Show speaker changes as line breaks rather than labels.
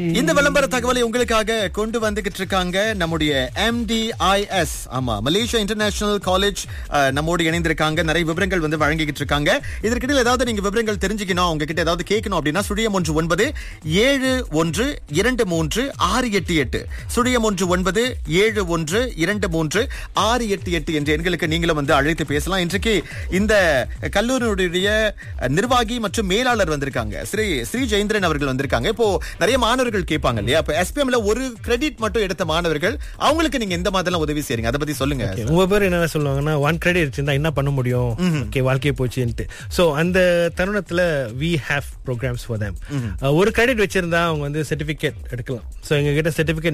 இந்த விளம்பர தகவலை உங்களுக்காக கொண்டு வந்துகிட்டு இருக்காங்க நம்முடைய MDIS ஆமா மலேசியா இன்டர்நேஷனல் காலேஜ் அஹ், நம்மோடு இணைந்திருக்காங்க நிறைய விவரங்கள் வந்து வழங்கிக்கிட்டு இருக்காங்க இதற்கிடையில் ஏதாவது நீங்க விவரங்கள் தெரிஞ்சுக்கணும் அவங்க கிட்ட ஏதாவது கேட்கணும் அப்படின்னா சுழியம் ஒன்று ஒன்பது ஏழு ஒன்று இரண்டு மூன்று ஆறு எட்டு எட்டு சுழியம் ஒன்று ஒன்பது ஏழு ஒன்று இரண்டு மூன்று ஆறு எட்டு எட்டு என்ற எண்களுக்கு நீங்களும் வந்து அழைத்து பேசலாம் இன்றைக்கு இந்த கல்லூரியுடைய நிர்வாகி மற்றும் மேலாளர் வந்திருக்காங்க ஸ்ரீ ஸ்ரீ ஜெயந்திரன் அவர்கள் வந்திருக்காங்க இப்போ நிறைய மாணவர்கள் கேட்பாங்க இல்லையா இப்ப எஸ்பிஎம்ல ஒரு கிரெடிட் மட்டும் எடுத்த மாணவர்கள் அவங்களுக்கு நீங்க எந்த மாதிரிலாம் உதவி செய்றீங்க அதை பத்தி சொல்லுங்க
Okay, உங்க பேர் என்ன சொல்லுவாங்கன்னா ஒன் கிரெடிட் வச்சிருந்தா என்ன பண்ண முடியும் ஓகே வாழ்க்கையை போச்சுன்ட்டு சோ அந்த தருணத்துல we have programs for them ஒரு கிரெடிட் வச்சிருந்தா அவங்க வந்து சர்டிபிகேட் எடுக்கலாம் சோ எங்க கிட்ட சர்டிபிகேட்